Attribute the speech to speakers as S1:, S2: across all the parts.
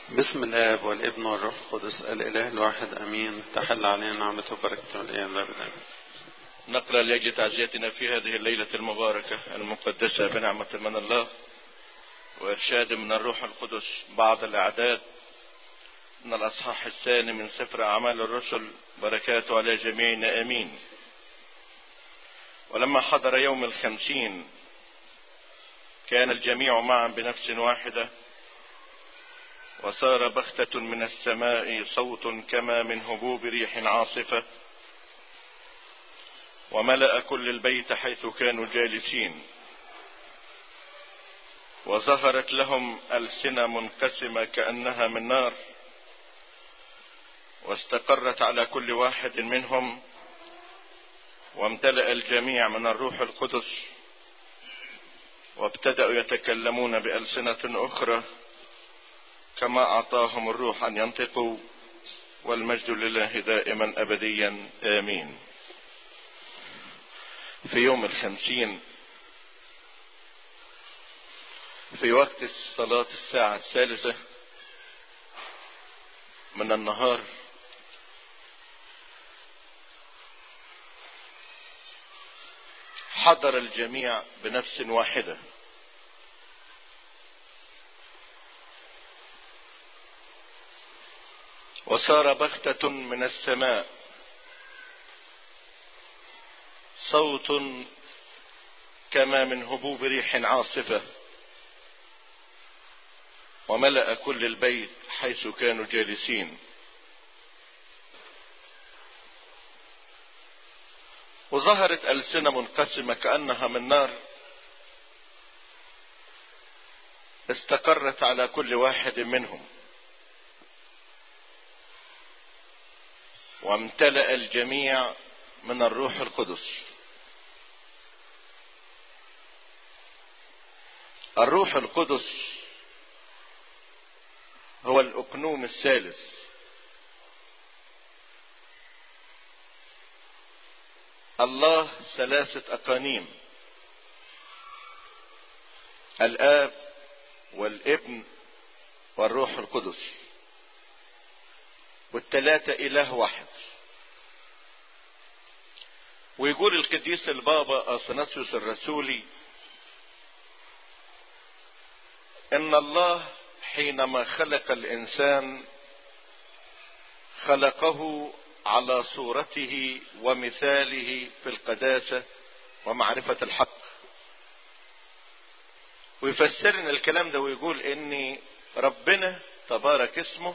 S1: بسم الاب والابن والروح القدس الاله الواحد امين تحل علينا نعمته وبركته الايام ابدا
S2: نقرأ لأجل تعزيتنا في هذه الليلة المباركة المقدسة بنعمة من الله وإرشاد من الروح القدس بعض الأعداد من الأصحاح الثاني من سفر أعمال الرسل بركاته على جميعنا آمين ولما حضر يوم الخمسين كان الجميع معا بنفس واحدة وصار بختة من السماء صوت كما من هبوب ريح عاصفة وملأ كل البيت حيث كانوا جالسين وظهرت لهم ألسنة منقسمة كأنها من نار واستقرت على كل واحد منهم وامتلأ الجميع من الروح القدس وابتدأوا يتكلمون بألسنة أخرى كما أعطاهم الروح أن ينطقوا والمجد لله دائما أبديا آمين في يوم الخمسين في وقت صلاة الساعة الثالثة من النهار حضر الجميع بنفس واحدة وصار بختة من السماء صوت كما من هبوب ريح عاصفة وملأ كل البيت حيث كانوا جالسين وظهرت ألسنة منقسمة كأنها من نار استقرت على كل واحد منهم وامتلأ الجميع من الروح القدس الروح القدس هو الأقنوم الثالث الله ثلاثة أقانيم الآب والابن والروح القدس والثلاثة إله واحد ويقول القديس البابا أثناسيوس الرسولي إن الله حينما خلق الإنسان خلقه على صورته ومثاله في القداسة ومعرفة الحق ويفسرنا الكلام ده ويقول ان ربنا تبارك اسمه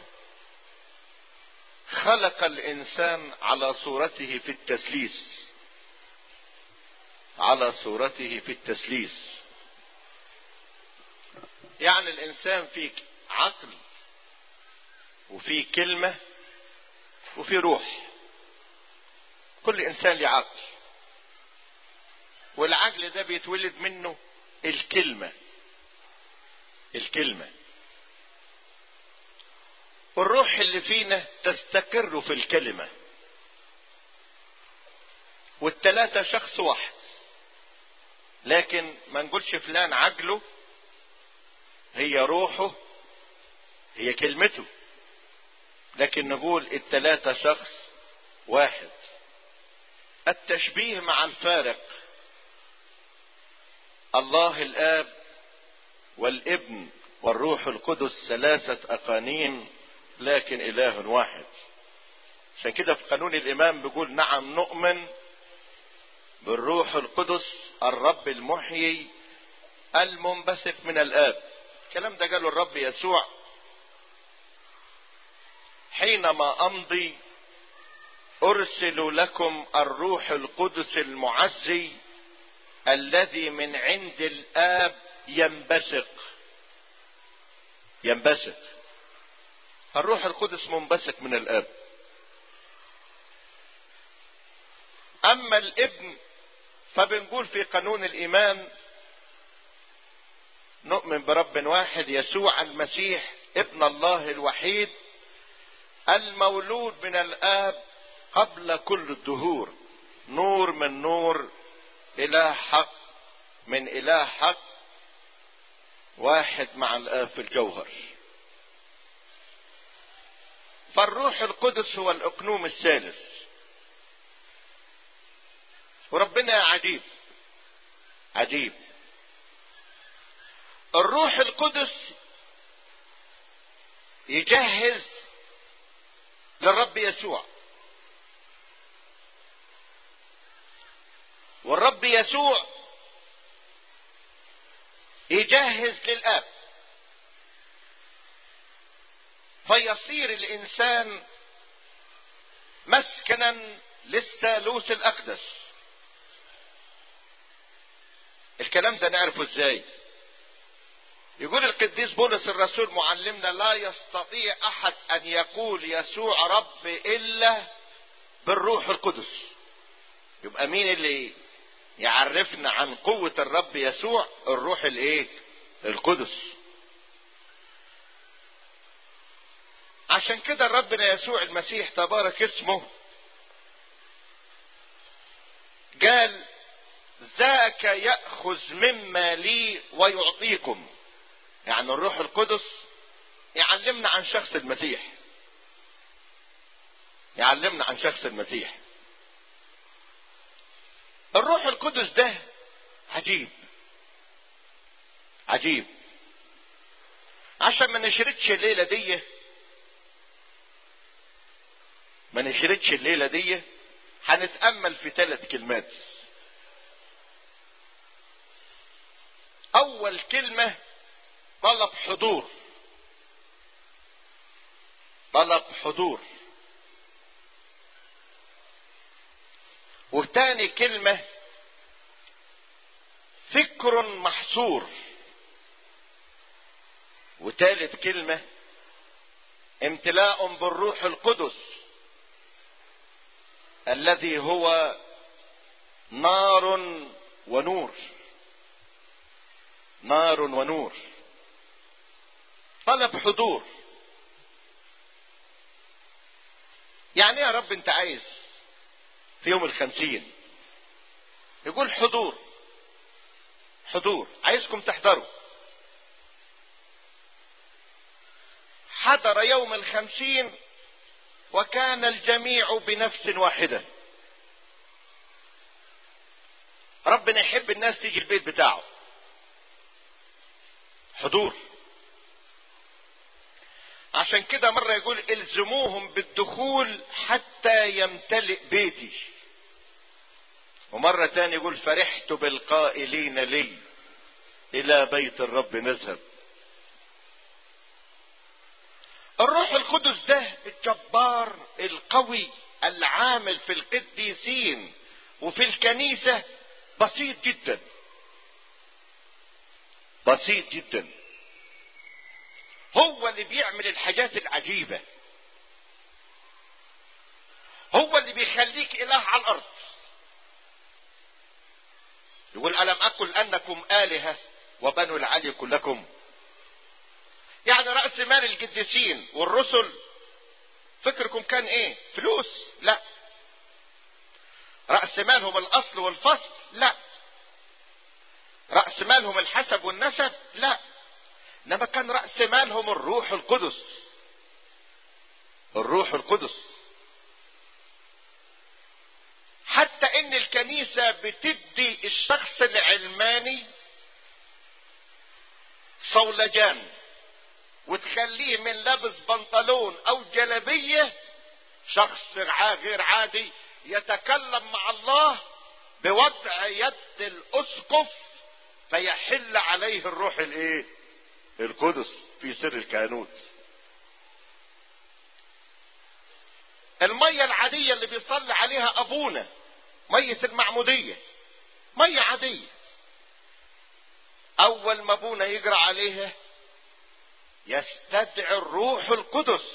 S2: خلق الانسان على صورته في التثليث على صورته في التثليث يعني الانسان فيه عقل وفيه كلمة وفيه روح كل انسان له عقل والعقل ده بيتولد منه الكلمة الكلمة والروح اللي فينا تستقر في الكلمة والتلاتة شخص واحد لكن ما نقولش فلان عقله هي روحه هي كلمته لكن نقول التلاتة شخص واحد التشبيه مع الفارق الله الاب والابن والروح القدس ثلاثة اقانيم لكن اله واحد عشان كده في قانون الامام بيقول نعم نؤمن بالروح القدس الرب المحيي المنبثق من الاب الكلام ده قاله الرب يسوع حينما امضي ارسل لكم الروح القدس المعزي الذي من عند الاب ينبثق ينبثق الروح القدس منبثق من الاب اما الابن فبنقول في قانون الايمان نؤمن برب واحد يسوع المسيح ابن الله الوحيد المولود من الاب قبل كل الدهور نور من نور اله حق من اله حق واحد مع الاب في الجوهر فالروح القدس هو الاقنوم الثالث وربنا عجيب عجيب الروح القدس يجهز للرب يسوع والرب يسوع يجهز للاب فيصير الانسان مسكنا للثالوث الاقدس الكلام ده نعرفه ازاي يقول القديس بولس الرسول معلمنا لا يستطيع احد ان يقول يسوع رب الا بالروح القدس يبقى مين اللي يعرفنا عن قوة الرب يسوع الروح الايه القدس عشان كده ربنا يسوع المسيح تبارك اسمه قال ذاك يأخذ مما لي ويعطيكم يعني الروح القدس يعلمنا عن شخص المسيح يعلمنا عن شخص المسيح الروح القدس ده عجيب عجيب عشان ما نشردش الليلة دي ما نشردش الليلة دي هنتأمل في ثلاث كلمات أول كلمة طلب حضور طلب حضور وتاني كلمة فكر محصور وتالت كلمة امتلاء بالروح القدس الذي هو نار ونور نار ونور طلب حضور يعني يا رب انت عايز في يوم الخمسين يقول حضور حضور عايزكم تحضروا حضر يوم الخمسين وكان الجميع بنفس واحدة ربنا يحب الناس تيجي البيت بتاعه حضور عشان كده مرة يقول الزموهم بالدخول حتى يمتلئ بيتي ومرة تاني يقول فرحت بالقائلين لي الى بيت الرب نذهب الروح القدس ده الجبار القوي العامل في القديسين وفي الكنيسة بسيط جدا بسيط جدا هو اللي بيعمل الحاجات العجيبة هو اللي بيخليك إله على الأرض يقول ألم أقل أنكم آلهة وبنو العلي كلكم يعني رأس مال القديسين والرسل فكركم كان ايه فلوس لا رأس مالهم الأصل والفصل لا رأس مالهم الحسب والنسب لا انما كان رأس مالهم الروح القدس الروح القدس حتى ان الكنيسة بتدي الشخص العلماني صولجان وتخليه من لابس بنطلون او جلبية شخص غير عادي يتكلم مع الله بوضع يد الاسقف فيحل عليه الروح الايه القدس في سر الكهنوت المية العادية اللي بيصلي عليها ابونا مية المعمودية مية عادية اول ما ابونا يقرا عليها يستدعي الروح القدس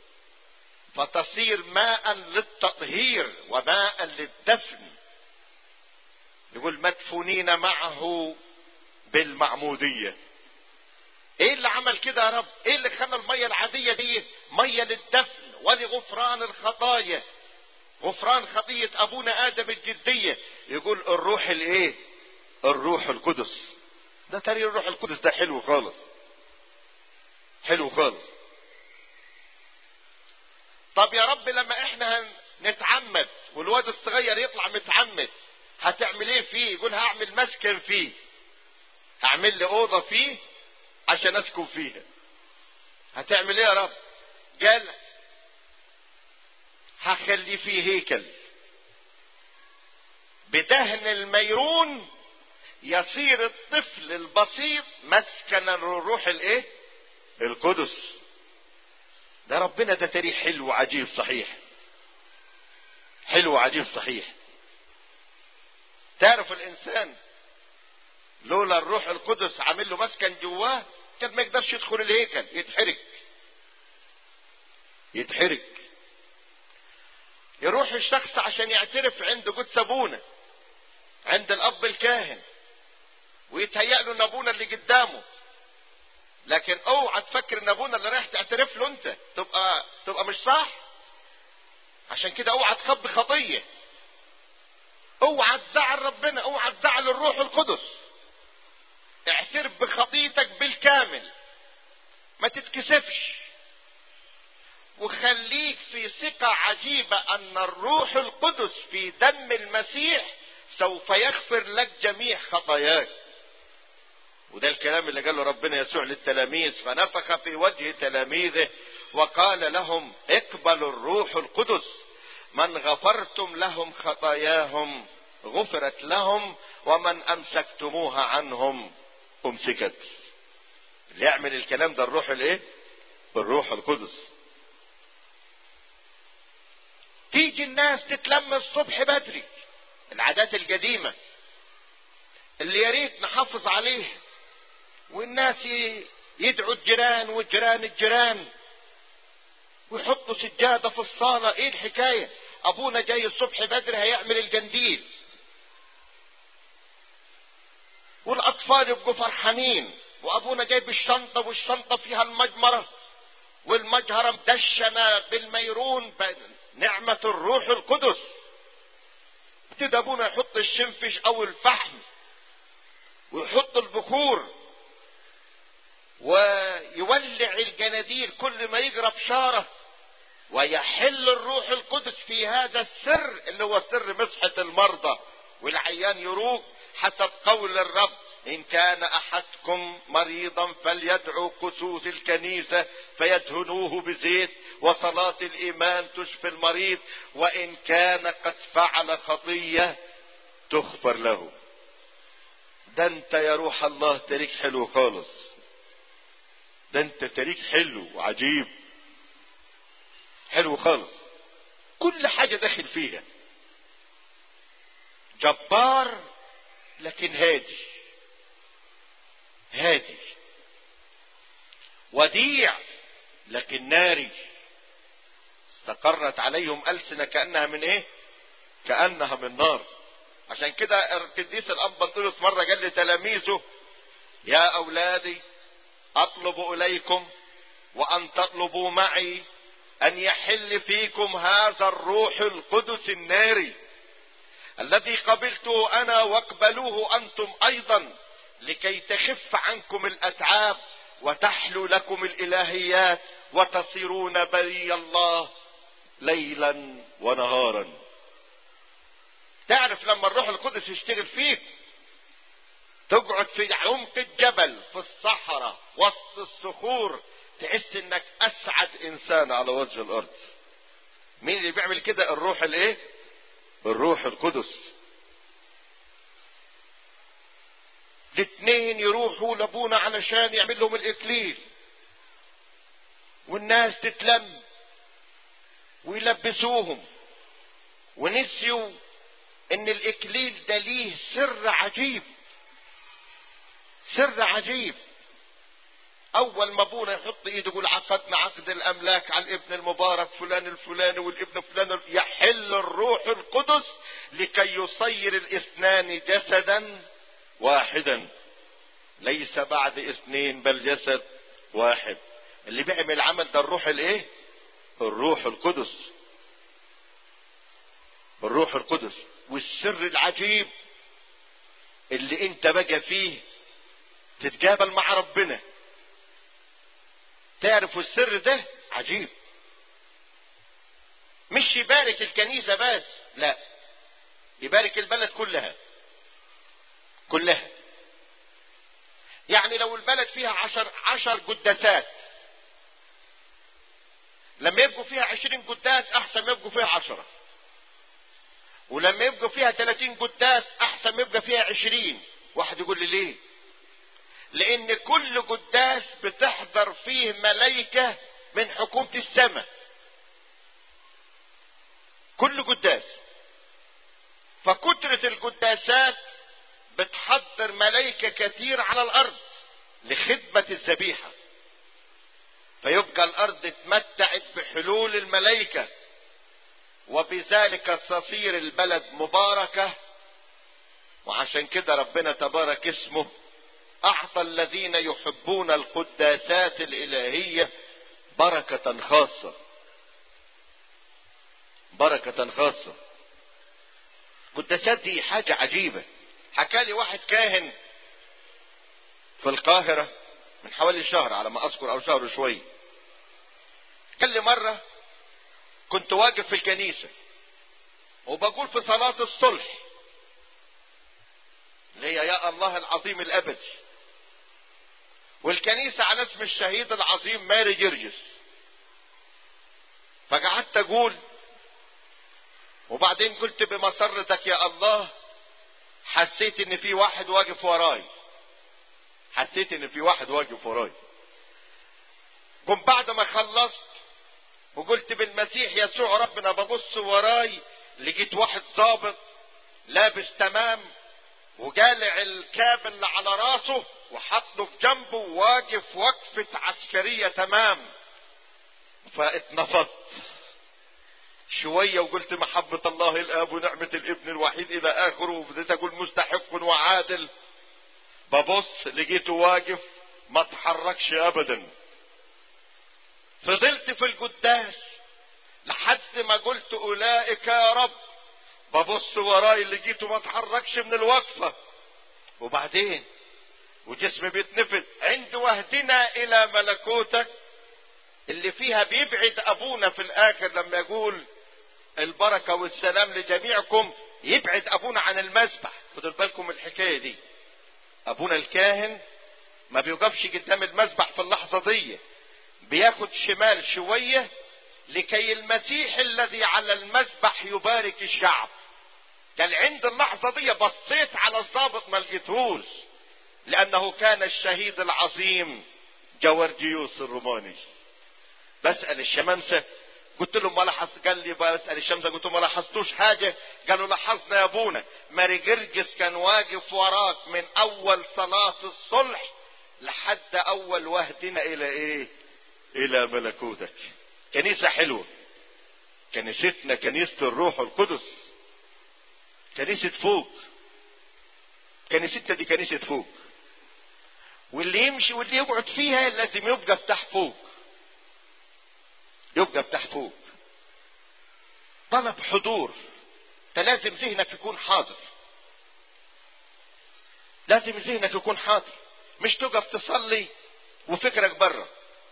S2: فتصير ماء للتطهير وماء للدفن يقول مدفونين معه بالمعمودية ايه اللي عمل كده يا رب ايه اللي خلى المية العادية دي مية للدفن ولغفران الخطايا غفران خطية ابونا ادم الجدية يقول الروح الايه الروح القدس ده تاريخ الروح القدس ده حلو خالص حلو خالص طب يا رب لما احنا هن- نتعمد والواد الصغير يطلع متعمد هتعمل ايه فيه يقول هعمل مسكن فيه هعمل لي اوضه فيه عشان اسكن فيها هتعمل ايه يا رب قال هخلي فيه هيكل بدهن الميرون يصير الطفل البسيط مسكنا للروح الايه القدس ده ربنا ده تاريخ حلو وعجيب صحيح حلو وعجيب صحيح تعرف الانسان لولا الروح القدس عامل له مسكن جواه كان ما يقدرش يدخل الهيكل يتحرك يتحرك يروح الشخص عشان يعترف عند قدس ابونا عند الاب الكاهن ويتهيأ له ان ابونا اللي قدامه لكن اوعى تفكر ان ابونا اللي رايح تعترف له انت تبقى تبقى مش صح عشان كده اوعى تخبي خطيه اوعى تزعل ربنا اوعى تزعل الروح القدس اعترف بخطيتك بالكامل ما تتكسفش وخليك في ثقة عجيبة أن الروح القدس في دم المسيح سوف يغفر لك جميع خطاياك وده الكلام اللي قاله ربنا يسوع للتلاميذ فنفخ في وجه تلاميذه وقال لهم اقبلوا الروح القدس من غفرتم لهم خطاياهم غفرت لهم ومن امسكتموها عنهم امسكت اللي يعمل الكلام ده الروح الايه الروح القدس تيجي الناس تتلم الصبح بدري العادات القديمة اللي يا ريت نحافظ عليها والناس ي- يدعوا الجيران والجيران الجيران ويحطوا سجادة في الصالة ايه الحكاية ابونا جاي الصبح بدري هيعمل الجنديل والاطفال يبقوا فرحانين وابونا جايب الشنطة والشنطة فيها المجمرة والمجهرة مدشنة بالميرون نعمة الروح القدس ابتدى ابونا يحط الشنفش او الفحم ويحط البخور ويولع الجناديل كل ما يجرى بشارة ويحل الروح القدس في هذا السر اللي هو سر مسحة المرضى والعيان يروق حسب قول الرب إن كان أحدكم مريضا فليدعو قسوس الكنيسة فيدهنوه بزيت وصلاة الإيمان تشفي المريض وإن كان قد فعل خطية تغفر له ده انت يا روح الله تاريخ حلو خالص ده انت تاريخ حلو وعجيب حلو خالص كل حاجة داخل فيها جبار لكن هادي هادي وديع لكن ناري استقرت عليهم ألسنة كأنها من ايه كأنها من نار عشان كده القديس الأب بنطلس مرة قال لتلاميذه يا أولادي أطلب إليكم وأن تطلبوا معي أن يحل فيكم هذا الروح القدس الناري الذي قبلته أنا واقبلوه أنتم أيضا لكي تخف عنكم الأتعاب وتحلو لكم الإلهيات وتصيرون بري الله ليلا ونهارا تعرف لما الروح القدس يشتغل فيك تقعد في عمق الجبل في الصحراء وسط الصخور تحس انك اسعد انسان على وجه الارض مين اللي بيعمل كده الروح الايه الروح القدس الاثنين يروحوا لابونا علشان يعمل لهم الاكليل والناس تتلم ويلبسوهم ونسيوا ان الاكليل ده ليه سر عجيب سر عجيب اول ما ابونا يحط ايده يقول عقدنا عقد الاملاك على الابن المبارك فلان الفلاني والابن فلان يحل الروح القدس لكي يصير الاثنان جسدا واحدا ليس بعد اثنين بل جسد واحد اللي بيعمل العمل ده الروح الايه الروح القدس الروح القدس والسر العجيب اللي انت بقى فيه تتقابل مع ربنا تعرف السر ده عجيب مش يبارك الكنيسة بس لا يبارك البلد كلها كلها يعني لو البلد فيها عشر عشر قداسات لما يبقوا فيها عشرين قداس احسن ما يبقوا فيها عشرة ولما يبقوا فيها ثلاثين قداس احسن ما يبقى فيها عشرين واحد يقول لي ليه لان كل قداس بتحضر فيه ملائكة من حكومة السماء كل قداس فكترة القداسات بتحضر ملائكة كتير على الارض لخدمة الذبيحة فيبقى الارض اتمتعت بحلول الملائكة وبذلك تصير البلد مباركة وعشان كده ربنا تبارك اسمه اعطى الذين يحبون القداسات الالهية بركة خاصة بركة خاصة القداسات دي حاجة عجيبة حكى لي واحد كاهن في القاهرة من حوالي شهر على ما اذكر او شهر شوي قال لي مرة كنت واقف في الكنيسة وبقول في صلاة الصلح اللي هي يا الله العظيم الابدي والكنيسة على اسم الشهيد العظيم ماري جرجس فقعدت اقول وبعدين قلت بمسرتك يا الله حسيت ان في واحد واقف وراي حسيت ان في واحد واقف وراي قم بعد ما خلصت وقلت بالمسيح يسوع ربنا ببص وراي لقيت واحد ظابط لابس تمام وجالع الكاب اللي على راسه وحطه في جنبه واقف وقفة عسكرية تمام فاتنفضت شوية وقلت محبة الله الآب ونعمة الابن الوحيد إلى آخره وبديت أقول مستحق وعادل ببص لقيته واقف ما اتحركش أبدا فضلت في القداس لحد ما قلت أولئك يا رب ببص وراي لقيته ما اتحركش من الوقفة وبعدين وجسمي بيتنفد عند وهدنا إلى ملكوتك اللي فيها بيبعد أبونا في الآخر لما يقول البركة والسلام لجميعكم يبعد أبونا عن المسبح خدوا بالكم الحكاية دي أبونا الكاهن ما بيوقفش قدام المسبح في اللحظة دي بياخد شمال شوية لكي المسيح الذي على المسبح يبارك الشعب قال عند اللحظة دي بصيت على الضابط ما لقيتهوش لأنه كان الشهيد العظيم جورجيوس الروماني بسأل الشمامسة قلت لهم ما لاحظ قال لي بسأل الشمسة قلت لهم ما لاحظتوش حاجة قالوا لاحظنا يا ابونا ماري جرجس كان واقف وراك من اول صلاة الصلح لحد اول وهدنا الى ايه الى ملكوتك كنيسة حلوة كنيستنا كنيسة الروح القدس كنيسة فوق كنيستنا دي كنيسة فوق واللي يمشي واللي يقعد فيها لازم يبقى بتاع فوق يبقى بتاع فوق طلب حضور انت لازم ذهنك يكون حاضر لازم ذهنك يكون حاضر مش تقف تصلي وفكرك بره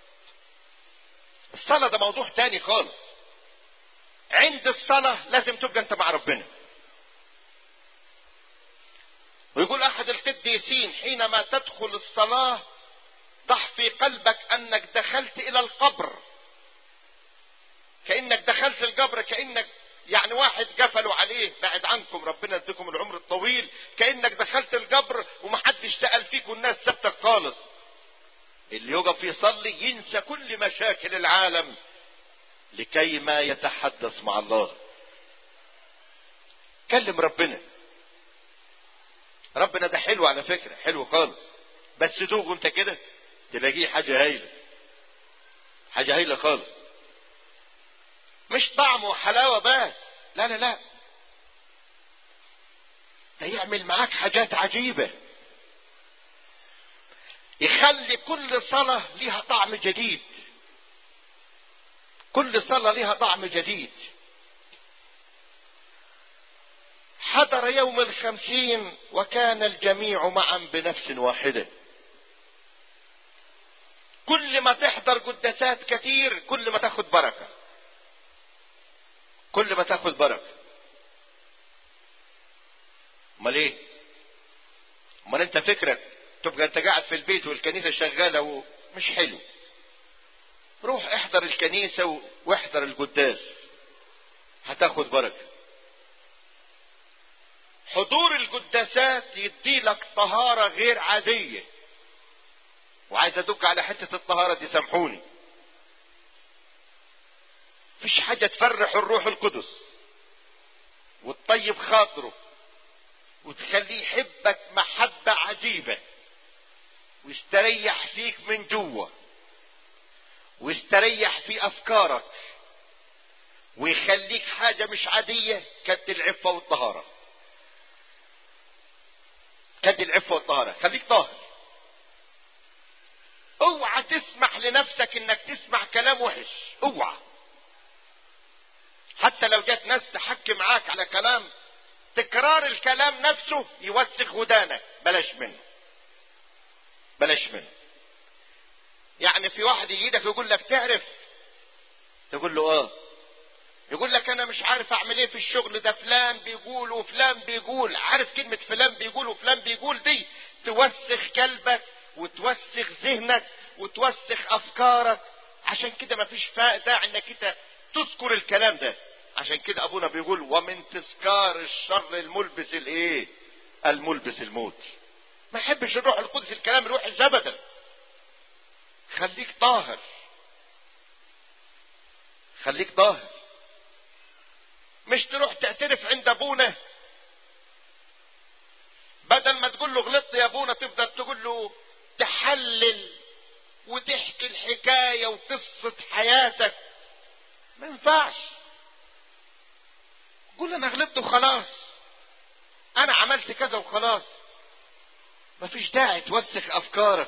S2: الصلاة ده موضوع تاني خالص عند الصلاة لازم تبقى انت مع ربنا ويقول احد القديسين حينما تدخل الصلاة ضح في قلبك انك دخلت الى القبر كانك دخلت القبر كانك يعني واحد قفلوا عليه بعد عنكم ربنا يديكم العمر الطويل كانك دخلت القبر ومحدش سال فيك والناس سبتك خالص اللي يقف يصلي ينسى كل مشاكل العالم لكي ما يتحدث مع الله كلم ربنا ربنا ده حلو على فكرة حلو خالص بس دوغ انت كده تلاقيه حاجة هايلة حاجة هايلة خالص مش طعم وحلاوة بس لا لا لا ده يعمل معاك حاجات عجيبة يخلي كل صلاة ليها طعم جديد كل صلاة ليها طعم جديد حضر يوم الخمسين وكان الجميع معا بنفس واحدة كل ما تحضر قداسات كتير كل ما تاخد بركة كل ما تاخد بركه امال ايه امال انت فكرك تبقى انت قاعد في البيت والكنيسه شغاله ومش حلو روح احضر الكنيسه واحضر القداس هتاخد بركه حضور القداسات يديلك طهاره غير عاديه وعايز ادق على حته الطهاره دي سامحوني مفيش حاجه تفرح الروح القدس وتطيب خاطره وتخليه يحبك محبة عجيبة ويستريح فيك من جوه ويستريح في أفكارك ويخليك حاجة مش عادية كد العفة والطهارة كد العفة والطهارة خليك طاهر اوعى تسمح لنفسك انك تسمع كلام وحش اوعى حتى لو جت ناس تحكي معاك على كلام تكرار الكلام نفسه يوسخ ودانك بلاش منه بلاش منه يعني في واحد يجيلك يقول لك تعرف تقول له اه يقول لك انا مش عارف اعمل ايه في الشغل ده فلان بيقول وفلان بيقول عارف كلمة فلان بيقول وفلان بيقول دي توسخ قلبك وتوسخ ذهنك وتوسخ افكارك عشان كده مفيش داعي انك انت تذكر الكلام ده عشان كده ابونا بيقول ومن تذكار الشر الملبس الايه الملبس الموت ما يحبش الروح القدس الكلام الوحش ابدا خليك طاهر خليك طاهر مش تروح تعترف عند ابونا بدل ما تقول له غلطت يا ابونا تفضل تقول له تحلل وتحكي الحكاية وقصة حياتك ما ينفعش قول انا غلطت وخلاص انا عملت كذا وخلاص مفيش داعي توسخ افكارك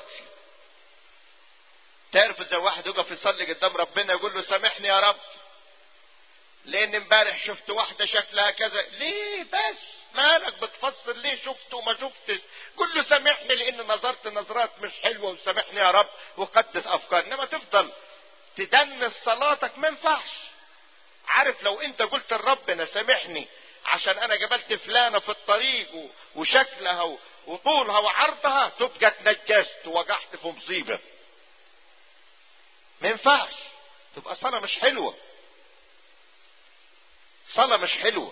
S2: تعرف اذا واحد يقف يصلي قدام ربنا يقول له سامحني يا رب لان امبارح شفت واحده شكلها كذا ليه بس مالك بتفسر ليه شفت وما شفتش قول له سامحني لان نظرت نظرات مش حلوه وسامحني يا رب وقدس افكار انما تفضل تدنس صلاتك ما ينفعش عارف لو انت قلت لربنا سامحني عشان انا قابلت فلانة في الطريق وشكلها وطولها وعرضها تبقى اتنجست ووقعت في مصيبة ما ينفعش تبقى صلاة مش حلوة صلاة مش حلوة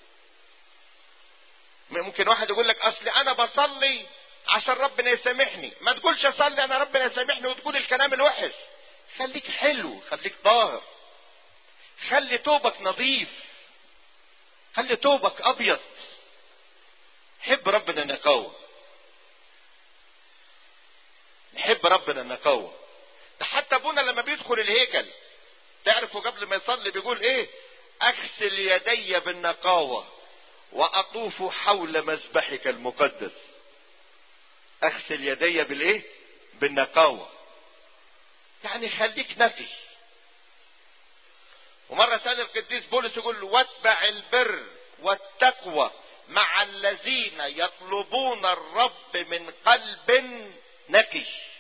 S2: ممكن واحد يقول لك اصل انا بصلي عشان ربنا يسامحني ما تقولش اصلي انا ربنا يسامحني وتقول الكلام الوحش خليك حلو خليك طاهر خلي توبك نظيف خلي توبك ابيض حب ربنا النقاوة نحب ربنا النقاوة ده حتى ابونا لما بيدخل الهيكل تعرفوا قبل ما يصلي بيقول ايه اغسل يدي بالنقاوة واطوف حول مذبحك المقدس اغسل يدي بالايه بالنقاوة يعني خليك نقي ومرة ثانية القديس بولس يقول له واتبع البر والتقوى مع الذين يطلبون الرب من قلب نقي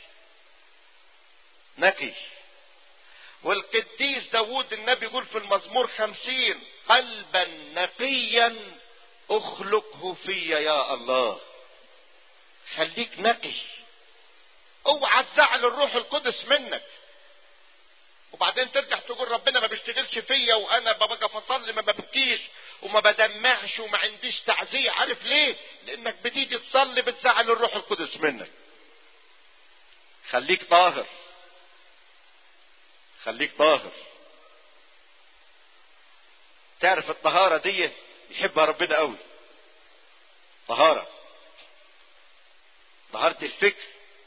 S2: نقي والقديس داود النبي يقول في المزمور خمسين قلبا نقيا اخلقه في يا الله خليك نقي اوعى تزعل الروح القدس منك وبعدين ترجع تقول ربنا ما بيشتغلش فيا وانا ببقى فصلي ما ببكيش وما بدمعش وما عنديش تعزية عارف ليه لانك بتيجي تصلي بتزعل الروح القدس منك خليك طاهر خليك طاهر تعرف الطهارة دي يحبها ربنا قوي طهارة طهارة الفكر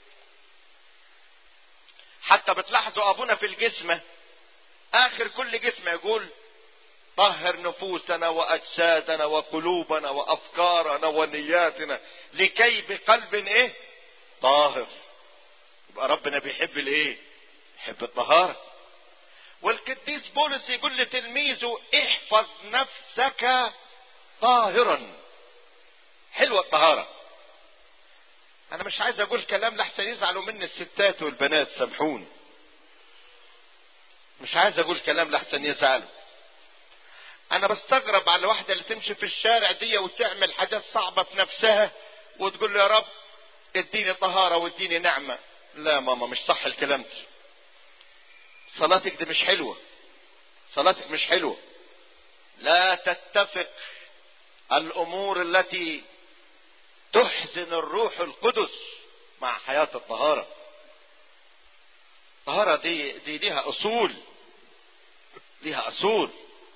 S2: حتى بتلاحظوا ابونا في الجسمة اخر كل جسمة يقول طهر نفوسنا واجسادنا وقلوبنا وافكارنا ونياتنا لكي بقلب ايه طاهر يبقى ربنا بيحب الايه يحب الطهارة والقديس بولس يقول لتلميذه احفظ نفسك طاهرا حلوة الطهارة انا مش عايز اقول كلام لحسن يزعلوا مني الستات والبنات سامحوني مش عايز اقول كلام لحسن يزعلوا انا بستغرب على الواحده اللي تمشي في الشارع دي وتعمل حاجات صعبه في نفسها وتقول له يا رب اديني طهاره واديني نعمه لا ماما مش صح الكلام ده صلاتك دي مش حلوه صلاتك مش حلوه لا تتفق الامور التي تحزن الروح القدس مع حياه الطهاره الطهاره دي دي ليها اصول ليها اصول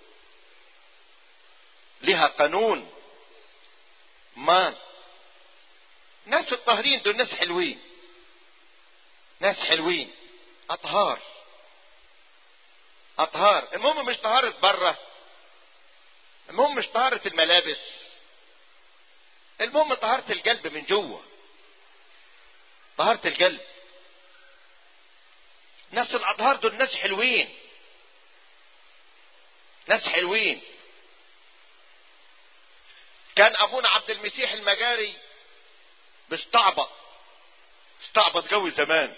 S2: لها قانون ما ناس الطاهرين دول ناس حلوين ناس حلوين اطهار اطهار المهم مش طهارة بره المهم مش طهارة الملابس المهم طهارة القلب من جوه طهارة القلب ناس الاطهار دول ناس حلوين ناس حلوين كان ابونا عبد المسيح المجاري بيستعبط استعبط قوي زمان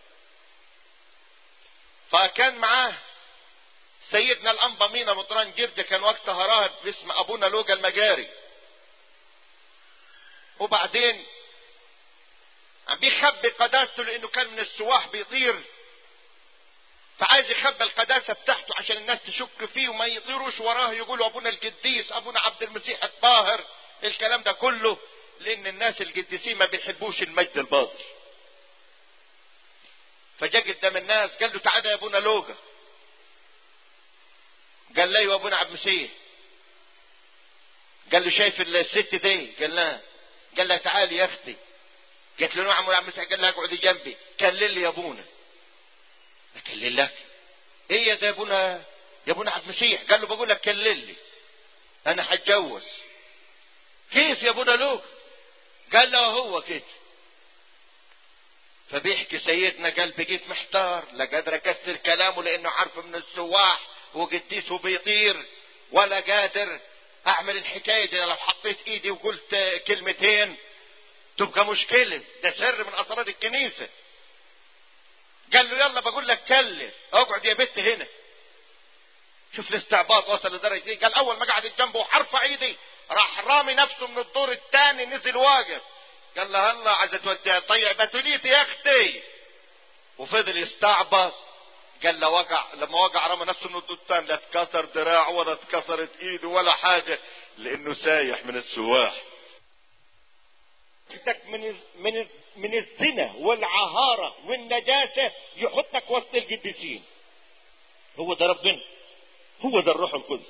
S2: فكان معاه سيدنا الانبا مينا مطران جرد كان وقتها راهب باسم ابونا لوجا المجاري وبعدين عم بيخبي قداسته لانه كان من السواح بيطير فعايز يخبي القداسه بتاعته عشان الناس تشك فيه وما يطيروش وراه يقولوا ابونا القديس ابونا عبد المسيح الطاهر الكلام ده كله لان الناس القديسين ما بيحبوش المجد الباطل فجاء قدام الناس قال له تعالى يا ابونا لوجا قال له ايوه ابونا عبد المسيح قال له شايف الست دي قال لها قال لها تعالي يا اختي قالت له نعم يا عم مسيح قال لها اقعدي جنبي كلل لي يا ابونا اكلل لك ايه يا ده يا ابونا يا ابونا عبد المسيح قال له بقول لك كلل لي انا هتجوز كيف يا ابونا لوك قال له هو كده فبيحكي سيدنا قال بقيت محتار لا قادر اكسر كلامه لانه عارف من السواح وقديس وبيطير ولا قادر اعمل الحكايه دي لو حطيت ايدي وقلت كلمتين تبقى مشكله ده سر من اسرار الكنيسه قال له يلا بقول لك كلم اقعد يا بت هنا شوف الاستعباط وصل لدرجه دي قال اول ما قعدت جنبه وحرفع ايدي راح رامي نفسه من الدور الثاني نزل واقف قال له هلا عايزه توديها طيع بتوليتي يا اختي وفضل يستعبط قال له وقع لما وقع رمى نفسه من الدور الثاني لا اتكسر دراعه ولا اتكسرت ايده ولا حاجه لانه سايح من السواح
S3: يحطك من من من الزنا والعهارة والنجاسة يحطك وسط القديسين هو ده ربنا هو ده الروح القدس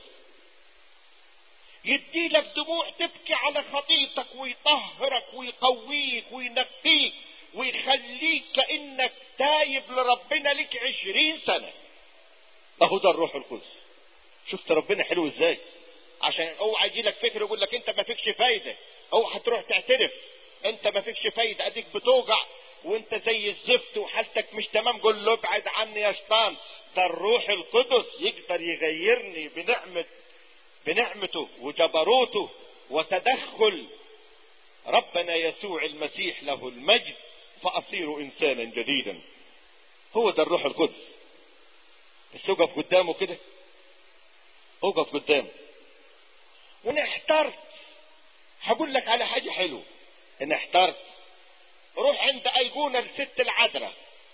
S3: يدي لك دموع تبكي على خطيتك ويطهرك ويقويك وينقيك ويخليك كأنك تايب لربنا لك عشرين سنة اهو ده الروح القدس شفت ربنا حلو ازاي عشان اوعى يجي لك فكر يقول لك انت ما فيكش فايده اوعى تروح تعترف انت ما فيكش فايده اديك بتوجع وانت زي الزفت وحالتك مش تمام قول له ابعد عني يا شيطان ده الروح القدس يقدر يغيرني بنعمه بنعمته وجبروته وتدخل ربنا يسوع المسيح له المجد فاصير انسانا جديدا هو ده الروح القدس بس اقف قدامه كده اقف قدامه وان احترت هقول لك على حاجه حلوه ان احترت روح عند ايقونه لست العذراء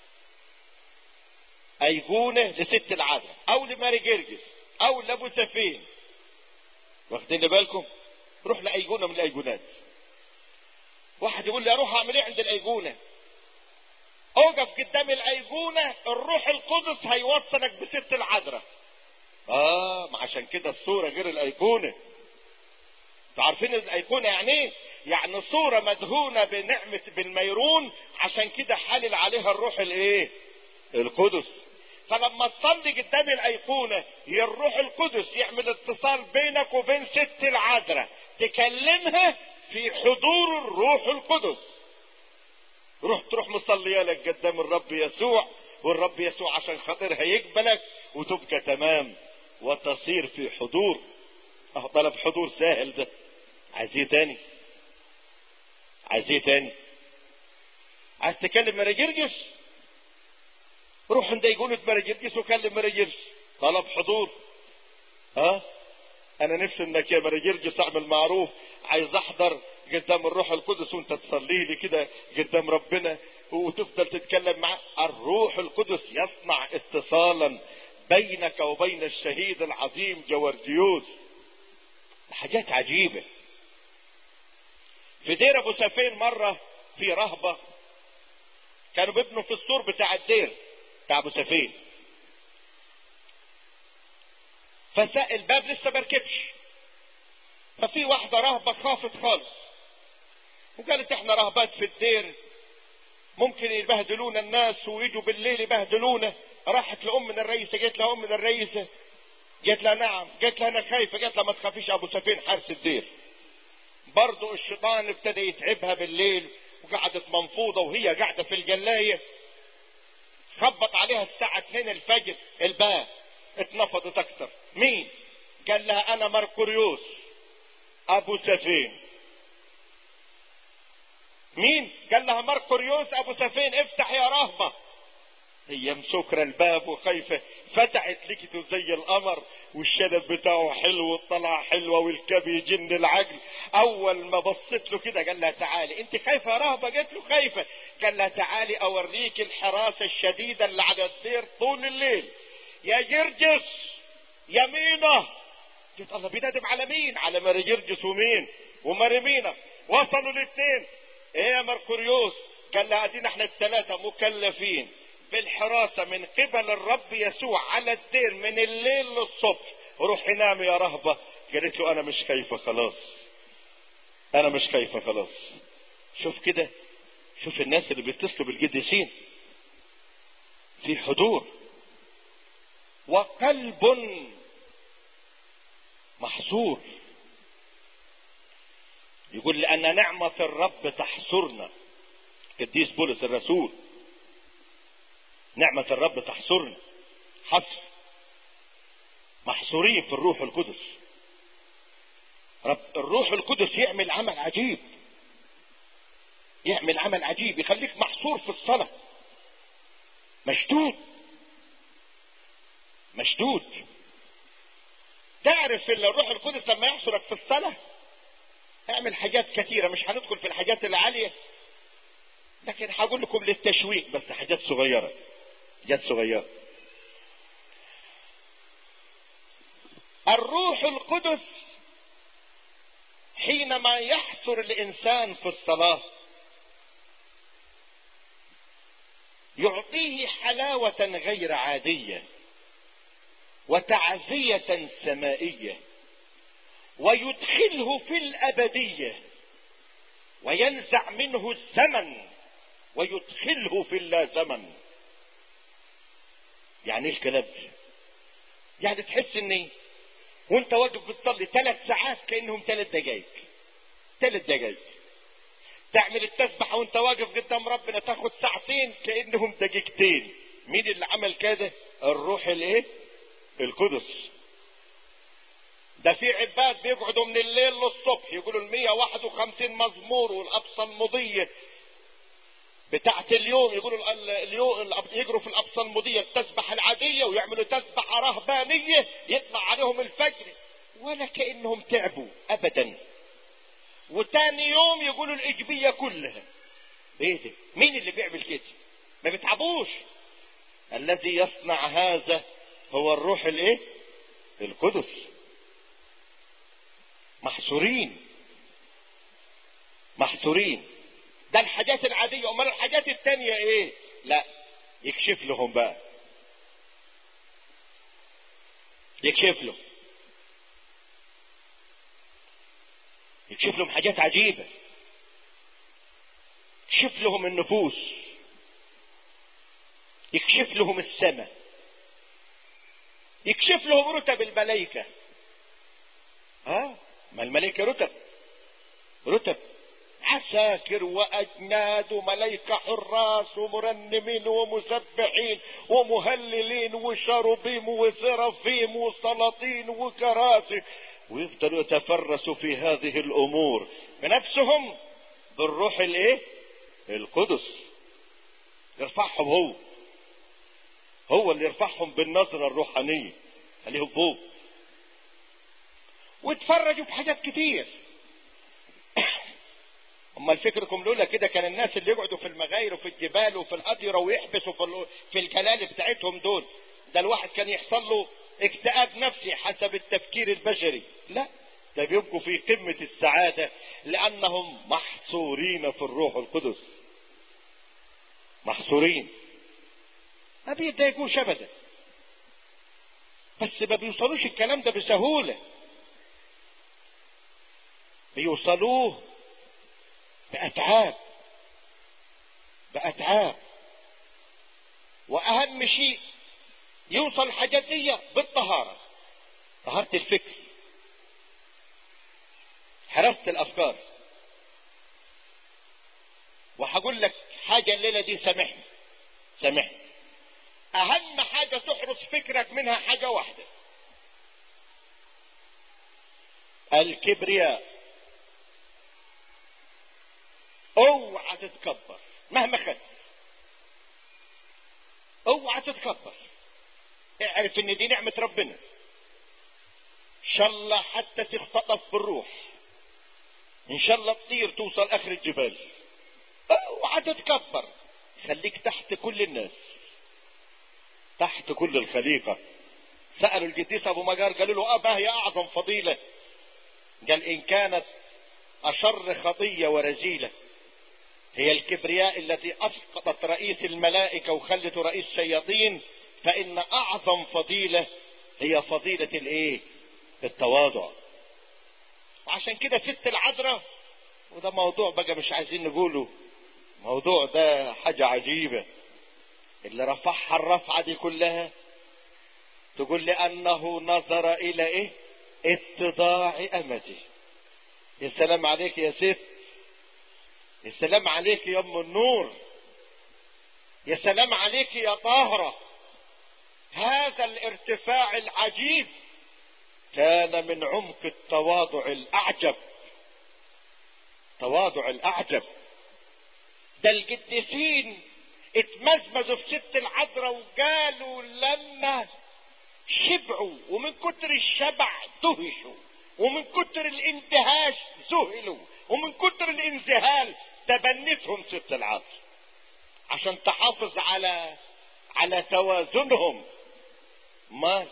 S3: ايقونه لست العذراء او لماري جرجس او لابو سفين واخدين بالكم روح لايقونه من الايقونات واحد يقول لي اروح اعمل ايه عند الايقونه اوقف قدام الايقونه الروح القدس هيوصلك بست العذراء اه ما عشان كده الصوره غير الايقونه انتوا عارفين الايقونه يعني ايه يعني صوره مدهونه بنعمه بالميرون عشان كده حالل عليها الروح الايه القدس فلما تصلي قدام الايقونه هي الروح القدس يعمل اتصال بينك وبين ست العذراء تكلمها في حضور الروح القدس روح تروح مصليه لك قدام الرب يسوع والرب يسوع عشان خاطرها يقبلك وتبقى تمام وتصير في حضور اه طلب حضور سهل ده عايز ايه تاني عايز ايه تاني عايز تكلم مراجرجس روح عند يقولوا مراجرجس وكلم مراجرجس طلب حضور ها انا نفسي انك يا مرجرجس اعمل معروف عايز احضر قدام الروح القدس وانت تصلي لي كده قدام ربنا وتفضل تتكلم معاه الروح القدس يصنع اتصالا بينك وبين الشهيد العظيم جورديوس حاجات عجيبة في دير ابو سفين مرة في رهبة كانوا بيبنوا في السور بتاع الدير بتاع ابو سفين فساء الباب لسه بركبش ففي واحدة رهبة خافت خالص وقالت احنا رهبات في الدير ممكن يبهدلونا الناس ويجوا بالليل يبهدلونا راحت لأمنا الرئيسة قالت لها أمنا الرئيسة قالت لها نعم قالت لها أنا خايفة قالت لها ما تخافيش أبو سفين حارس الدير برضو الشيطان ابتدى يتعبها بالليل وقعدت منفوضة وهي قاعدة في الجلاية خبط عليها الساعة 2 الفجر الباب اتنفضت اكتر مين قال لها انا مركوريوس ابو سفين مين قال لها مركوريوس ابو سفين افتح يا رهبة هي مسكرة الباب وخايفة فتحت لقيته زي القمر والشنب بتاعه حلو والطلعة حلوة والكب يجن العقل اول ما بصيت له كده قال لها تعالي انت خايفة يا رهبة قالت له خايفة قال لها تعالي اوريك الحراسة الشديدة اللي على الدير طول الليل يا جرجس يمينه قلت الله بينادم على مين على ماري جرجس ومين وماريمينا وصلوا الاثنين ايه يا مركوريوس قال لها ادينا احنا الثلاثة مكلفين بالحراسة من قبل الرب يسوع على الدير من الليل للصبح روح نام يا رهبة قالت له انا مش خايفة خلاص انا مش خايفة خلاص شوف كده شوف الناس اللي بيتصلوا بالقديسين في حضور وقلب محصور يقول لأن نعمة الرب تحصرنا قديس بولس الرسول نعمة الرب تحصرنا حصر محصورين في الروح القدس رب الروح القدس يعمل عمل عجيب يعمل عمل عجيب يخليك محصور في الصلاة مشدود مشدود تعرف ان الروح القدس لما يحصرك في الصلاة اعمل حاجات كثيرة مش هندخل في الحاجات العالية لكن هقول لكم للتشويق بس حاجات صغيرة حاجات صغيرة الروح القدس حينما يحصر الانسان في الصلاة يعطيه حلاوة غير عادية وتعزية سمائية ويدخله في الأبدية وينزع منه الزمن ويدخله في اللا زمن يعني ايه الكلام ده يعني تحس ان وانت واقف بتصلي ثلاث ساعات كانهم ثلاث دقايق ثلاث دقايق تعمل التسبحه وانت واقف قدام ربنا تاخد ساعتين كانهم دقيقتين مين اللي عمل كده الروح الايه القدس ده في عباد بيقعدوا من الليل للصبح يقولوا ال 151 مزمور والأبصى المضية بتاعت اليوم يقولوا اليوم يجروا في الأبصى المضية التسبحة العادية ويعملوا تسبحة رهبانية يطلع عليهم الفجر ولا كأنهم تعبوا أبدا وتاني يوم يقولوا الإجبية كلها ايه ده مين اللي بيعمل كده ما بيتعبوش الذي يصنع هذا هو الروح الايه القدس محصورين محصورين ده الحاجات العادية امال الحاجات التانية ايه لا يكشف لهم بقى يكشف له يكشف لهم حاجات عجيبة يكشف لهم النفوس يكشف لهم السماء يكشف لهم رتب الملائكة ها ما الملائكة رتب رتب عساكر وأجناد وملائكة حراس ومرنمين ومسبحين ومهللين وشربيم وسرافيم وسلاطين وكراسي ويفضلوا يتفرسوا في هذه الأمور بنفسهم بالروح الايه القدس يرفعهم هو هو اللي يرفعهم بالنظرة الروحانية خليهم فوق واتفرجوا في حاجات كتير امال فكركم لولا كده كان الناس اللي يقعدوا في المغاير وفي الجبال وفي الأديرة ويحبسوا في, ال- في الجلال بتاعتهم دول ده الواحد كان يحصل له اكتئاب نفسي حسب التفكير البشري لا ده بيبقوا في قمة السعادة لأنهم محصورين في الروح القدس محصورين ما بيتضايقوش أبدا بس ما بيوصلوش الكلام ده بسهولة بيوصلوه بأتعاب بأتعاب وأهم شيء يوصل الحاجات دي بالطهارة طهارة الفكر حراسة الأفكار وهقول لك حاجة الليلة دي سامحني سامحني أهم حاجة تحرس فكرك منها حاجة واحدة الكبرياء اوعى تتكبر مهما خدت اوعى تتكبر اعرف ان دي نعمة ربنا ان شاء الله حتى تختطف بالروح ان شاء الله تطير توصل اخر الجبال اوعى تتكبر خليك تحت كل الناس تحت كل الخليقة سألوا القديس ابو مجار قالوا له اه ما هي اعظم فضيلة قال ان كانت اشر خطية ورزيلة هي الكبرياء التي اسقطت رئيس الملائكة وخلت رئيس الشياطين فان اعظم فضيلة هي فضيلة الايه التواضع وعشان كده ست العذراء وده موضوع بقى مش عايزين نقوله موضوع ده حاجة عجيبة اللي رفعها الرفعة دي كلها تقول لأنه نظر إلى إيه اتضاع أمته يا سلام عليك يا ست يا سلام عليك يا ام النور يا سلام عليك يا طاهرة هذا الارتفاع العجيب كان من عمق التواضع الأعجب تواضع الأعجب ده القديسين اتمزمزوا في ست العذراء وقالوا لما شبعوا ومن كتر الشبع دهشوا ومن كتر الانتهاش ذهلوا ومن كتر الانذهال تبنتهم ست العذراء عشان تحافظ على على توازنهم ما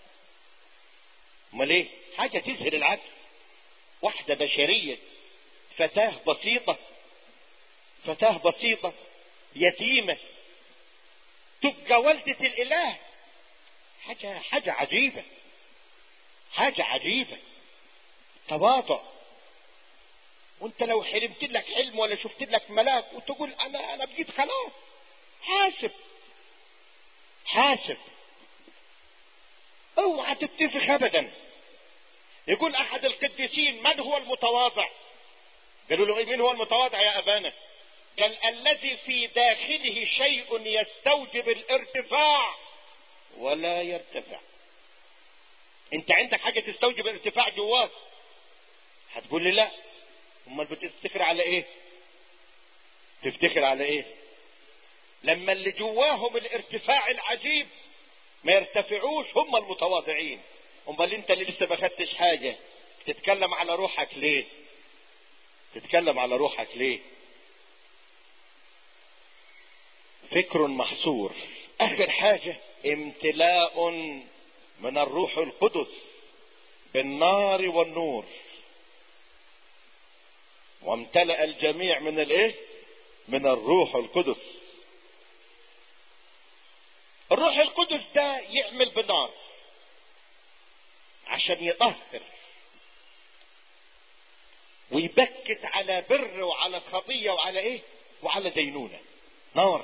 S3: امال ايه حاجه تذهل العقل واحده بشريه فتاه بسيطه فتاه بسيطه يتيمه تبقى والده الاله حاجه حاجه عجيبه حاجه عجيبه تواضع وانت لو حلمت لك حلم ولا شفت لك ملاك وتقول انا انا بقيت خلاص حاسب حاسب اوعى تتفخ ابدا يقول احد القديسين من هو المتواضع قالوا له ايه مين هو المتواضع يا ابانا قال الذي في داخله شيء يستوجب الارتفاع ولا يرتفع انت عندك حاجه تستوجب الارتفاع جواك هتقول لي لا امال بتفتخر على ايه تفتخر على ايه لما اللي جواهم الارتفاع العجيب ما يرتفعوش هم المتواضعين امال انت اللي لسه ما خدتش حاجه تتكلم على روحك ليه تتكلم على روحك ليه فكر محصور اخر حاجه امتلاء من الروح القدس بالنار والنور وامتلأ الجميع من الايه من الروح القدس الروح القدس ده يعمل بنار عشان يطهر ويبكت على بر وعلى خطية وعلى ايه وعلى دينونة نار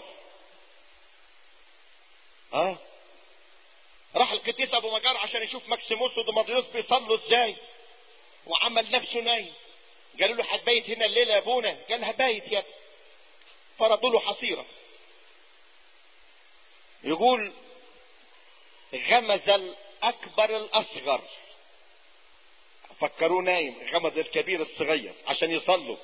S3: اه راح القديس ابو مجار عشان يشوف مكسيموس ودمطريوس بيصلوا ازاي وعمل نفسه نايم قالوا له هتبيت هنا الليله يا ابونا قال هبايت يا ابني فرضوا له حصيره يقول غمز الاكبر الاصغر فكروه نايم غمز الكبير الصغير عشان يصلوا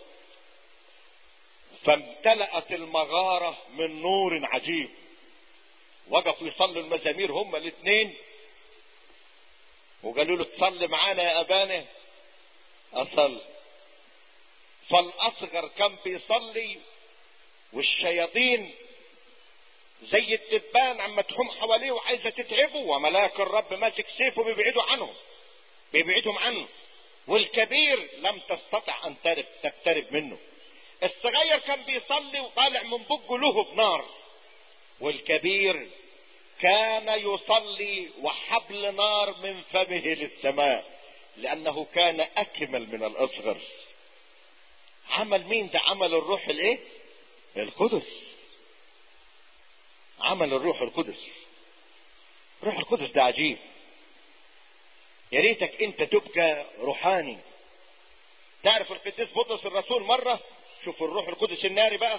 S3: فامتلأت المغارة من نور عجيب وقفوا يصلوا المزامير هما الاثنين وقالوا له تصلي معانا يا ابانا اصلي فالاصغر كان بيصلي والشياطين زي الدبان عم تحوم حواليه وعايزه تتعبه وملاك الرب ماسك سيفه بيبعدوا عنهم بيبعدهم عنه والكبير لم تستطع ان ترب تقترب منه الصغير كان بيصلي وطالع من بقه لهب نار والكبير كان يصلي وحبل نار من فمه للسماء لانه كان اكمل من الاصغر عمل مين ده عمل الروح الايه القدس عمل الروح القدس الروح القدس ده عجيب يا ريتك انت تبقى روحاني تعرف القديس بطرس الرسول مرة شوف الروح القدس الناري بقى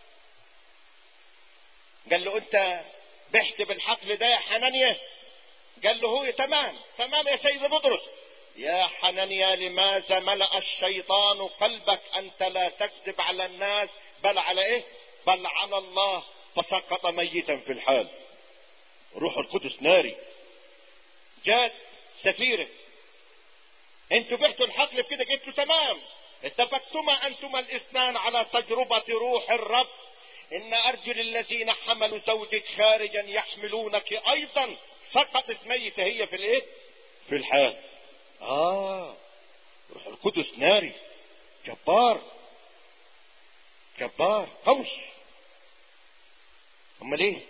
S3: قال له انت بحت بالحقل ده يا حنانيا قال له هو تمام تمام يا سيد بطرس يا حنانيا لماذا ملأ الشيطان قلبك انت لا تكذب على الناس بل على ايه بل على الله فسقط ميتا في الحال روح القدس ناري جات سفيرة انتوا بعتوا الحقل في كده قلت له تمام اتفقتما انتما الاثنان على تجربة روح الرب ان ارجل الذين حملوا زوجك خارجا يحملونك ايضا سقطت ميتة هي في الايه في الحال اه روح القدس ناري جبار جبار قوي امال ايه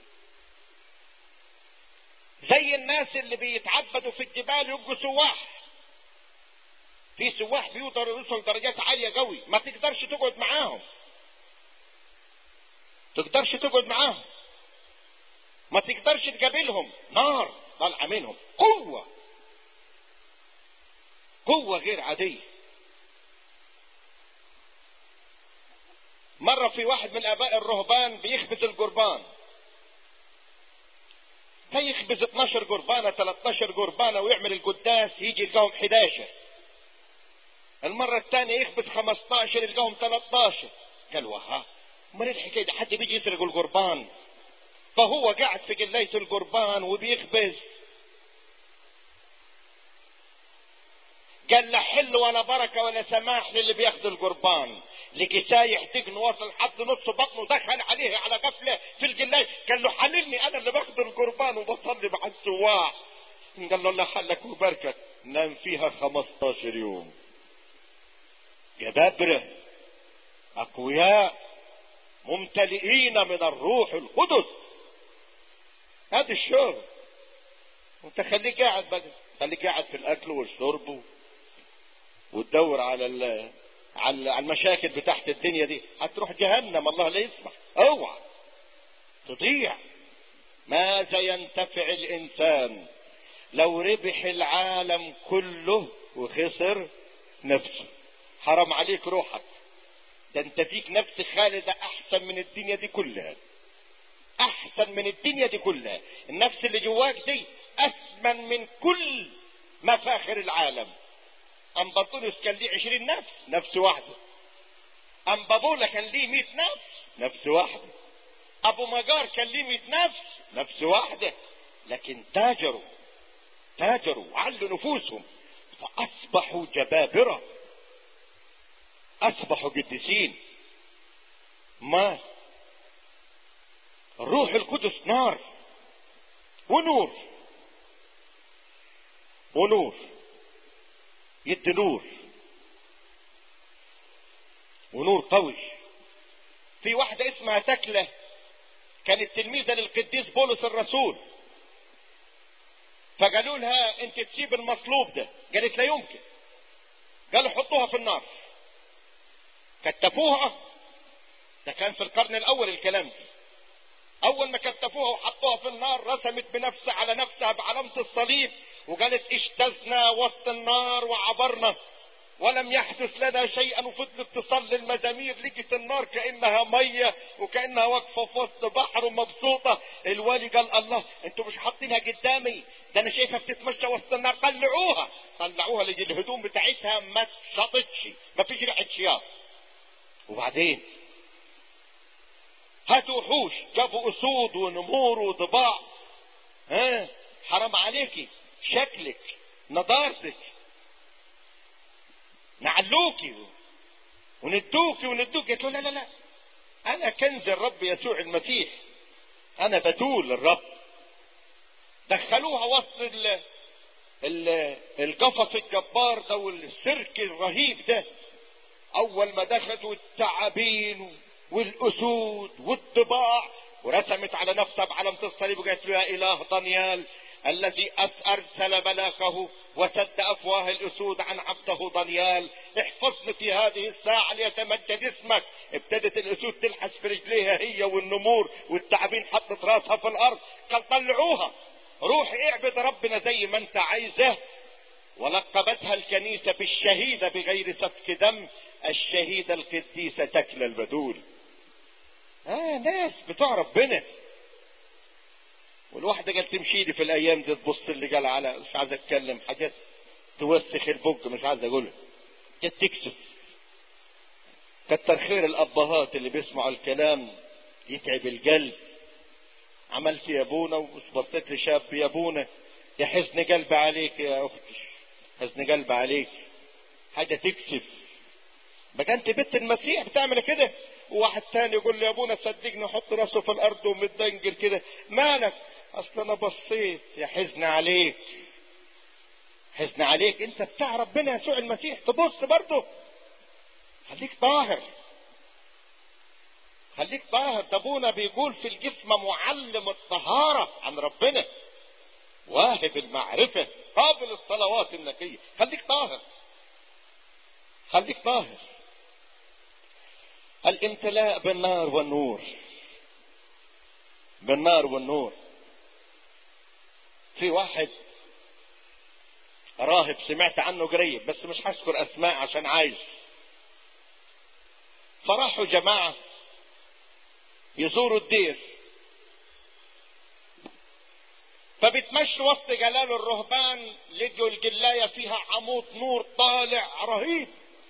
S3: زي الناس اللي بيتعبدوا في الجبال يبقوا سواح في سواح بيقدروا يوصلوا درجات عاليه قوي ما تقدرش تقعد معاهم تقدرش تقعد معاهم ما تقدرش تقابلهم نار طالعه منهم قوه قوه غير عاديه مرة في واحد من آباء الرهبان بيخبز القربان فيخبز 12 قربانة 13 قربانة ويعمل القداس يجي يلقاهم 11 المرة الثانية يخبز 15 يلقاهم 13 قال وها امال الحكاية ده حد بيجي يسرق القربان فهو قاعد في قلاية القربان وبيخبز قال لا حل ولا بركة ولا سماح للي بياخد القربان لقي سايح تجن وصل حد نص بطنه دخل عليه على غفلة في الجلاية قال له حللني انا اللي باخد القربان وبصلي مع السواح قال له الله حلك وبركك نام فيها 15 يوم جبابرة اقوياء ممتلئين من الروح القدس هذا الشغل وانت خليك قاعد بقى خليك قاعد في الاكل والشرب وتدور على ال على المشاكل بتاعت الدنيا دي هتروح جهنم الله لا يسمح اوعى تضيع ماذا ينتفع الانسان لو ربح العالم كله وخسر نفسه حرام عليك روحك ده انت فيك نفس خالدة احسن من الدنيا دي كلها احسن من الدنيا دي كلها النفس اللي جواك دي اثمن من كل مفاخر العالم ام بطونس كان ليه عشرين نفس نفس واحدة ام بابولا كان ليه مئة نفس نفس واحدة ابو مجار كان ليه مئة نفس نفس واحدة لكن تاجروا تاجروا وعلوا نفوسهم فاصبحوا جبابرة اصبحوا قديسين ما الروح القدس نار ونور ونور يدي نور ونور قوي في واحدة اسمها تكلة كانت تلميذة للقديس بولس الرسول فقالوا لها انت تسيب المصلوب ده قالت لا يمكن قالوا حطوها في النار كتفوها ده كان في القرن الاول الكلام ده اول ما كتفوها وحطوها في النار رسمت بنفسها على نفسها بعلامة الصليب وقالت اجتزنا وسط النار وعبرنا ولم يحدث لنا شيئا وفضلت تصلي المزامير لقت النار كانها ميه وكانها واقفه في وسط بحر ومبسوطه الوالي قال الله انتوا مش حاطينها قدامي ده انا شايفها بتتمشى وسط النار طلعوها طلعوها لجي الهدوم بتاعتها ما اتشطتش ما فيش ريحه شياط وبعدين هاتوا وحوش جابوا اسود ونمور وضباع ها حرام عليكي شكلك نضارتك نعلوكي وندوكي وندوكي قلت له لا لا لا انا كنز الرب يسوع المسيح انا بتول الرب دخلوها وسط ال ال القفص الجبار ده والسيرك الرهيب ده اول ما دخلت والتعابين والاسود والضباع ورسمت على نفسها بعلامة الصليب وقالت له يا اله دانيال الذي ارسل ملاكه وسد افواه الاسود عن عبده دانيال احفظني في هذه الساعه ليتمجد اسمك ابتدت الاسود تلحس في رجليها هي والنمور والتعابين حطت راسها في الارض قال طلعوها روح اعبد ربنا زي ما انت عايزه ولقبتها الكنيسه بالشهيده بغير سفك دم الشهيده القديسه تكلى البدول اه ناس بتوع ربنا والواحدة قال تمشي لي في الايام دي تبص اللي قال على مش عايز اتكلم حاجات توسخ البق مش عايز اقولها كانت تكسف كتر خير الابهات اللي بيسمعوا الكلام يتعب القلب عملت يا ابونا وبصيت لشاب يا ابونا يا حزن قلبي عليك يا اختي حزن قلبي عليك حاجة تكسف ما كانت بنت المسيح بتعمل كده وواحد تاني يقول لي يا ابونا صدقني حط راسه في الارض ومتدنجل كده مالك اصل انا بصيت يا حزن عليك حزن عليك انت بتاع ربنا يسوع المسيح تبص برضه خليك طاهر خليك طاهر ده ابونا بيقول في الجسم معلم الطهارة عن ربنا واهب المعرفة قابل الصلوات النقية خليك طاهر خليك طاهر الامتلاء بالنار والنور بالنار والنور في واحد راهب سمعت عنه قريب بس مش هذكر اسماء عشان عايز فراحوا جماعة يزوروا الدير فبتمشوا وسط جلال الرهبان لقوا الجلاية فيها عمود نور طالع رهيب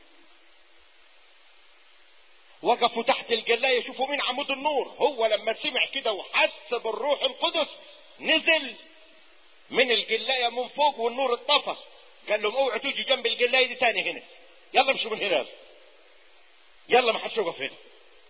S3: وقفوا تحت الجلاية يشوفوا مين عمود النور هو لما سمع كده وحس بالروح القدس نزل من الجلاية من فوق والنور اتطفى قال لهم اوعوا تيجي جنب الجلاية دي تاني هنا يلا امشوا من هنا يلا ما حدش يقف هنا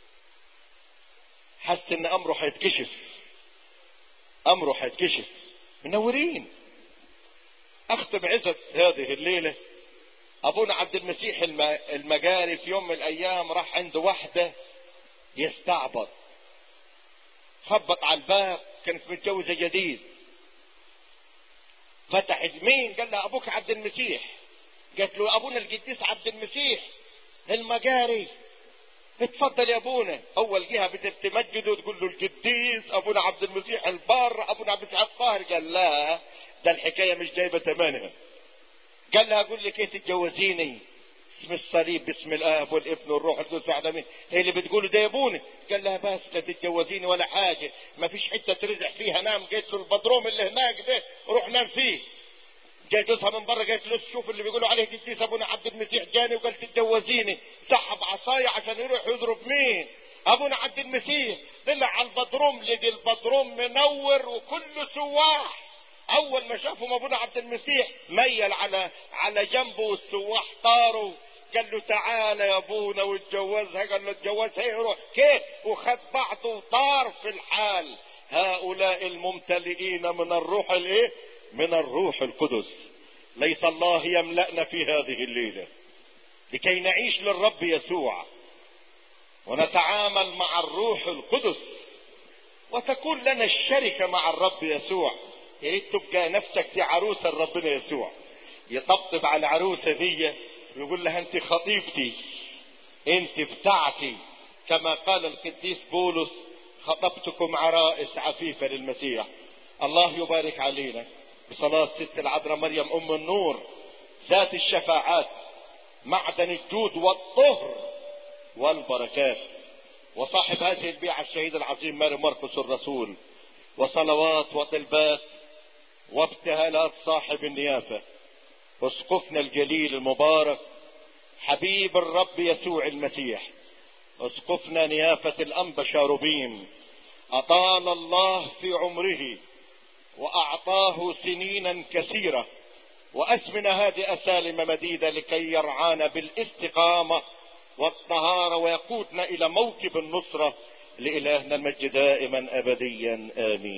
S3: حس ان امره هيتكشف امره هيتكشف منورين اختم عزت هذه الليله ابونا عبد المسيح المجاري في يوم من الايام راح عند واحده يستعبط خبط على الباب كانت متجوزه جديد فتحت مين قال لها ابوك عبد المسيح قالت له ابونا القديس عبد المسيح المجاري اتفضل يا ابونا اول جهه بتمجده وتقول له القديس ابونا عبد المسيح البار ابونا عبد المسيح الطاهر قال لا ده الحكايه مش جايبه ثمنها قال لها اقول لك ايه تتجوزيني اسم الصليب باسم الاب والابن والروح القدس العالمين هي اللي بتقوله ده يا ابونا قال لها بس لا تتجوزيني ولا حاجه ما فيش حته ترزح فيها نام قالت له البدروم اللي هناك ده روح نام فيه جاي جوزها من بره قالت له شوف اللي بيقولوا عليه قديس ابونا عبد المسيح جاني وقال تتجوزيني سحب عصايه عشان يروح يضرب مين ابونا عبد المسيح طلع على البدروم لقي البدروم منور وكله سواح اول ما شافوا ابونا عبد المسيح ميل على على جنبه والسواح طاروا قال له تعالى يا ابونا واتجوزها قال له اتجوزها يروح كيف وخد بعضه وطار في الحال هؤلاء الممتلئين من الروح الايه من الروح القدس ليس الله يملأنا في هذه الليلة لكي نعيش للرب يسوع ونتعامل مع الروح القدس وتكون لنا الشركة مع الرب يسوع يا ريت تبقى نفسك في عروسة ربنا يسوع يطبطب على العروسة دي ويقول لها انت خطيبتي انت بتاعتي كما قال القديس بولس خطبتكم عرائس عفيفة للمسيح الله يبارك علينا بصلاة ست العذراء مريم أم النور ذات الشفاعات معدن الجود والطهر والبركات وصاحب هذه البيعة الشهيد العظيم ماري مرقس الرسول وصلوات وطلبات وابتهالات صاحب النيافة اسقفنا الجليل المبارك حبيب الرب يسوع المسيح اسقفنا نيافة الأنبا شاروبيم أطال الله في عمره وأعطاه سنينا كثيرة وأسمنة هادئة سالمة مديدة لكي يرعانا بالاستقامة والطهارة ويقودنا إلى موكب النصرة لإلهنا المجد دائما أبديا آمين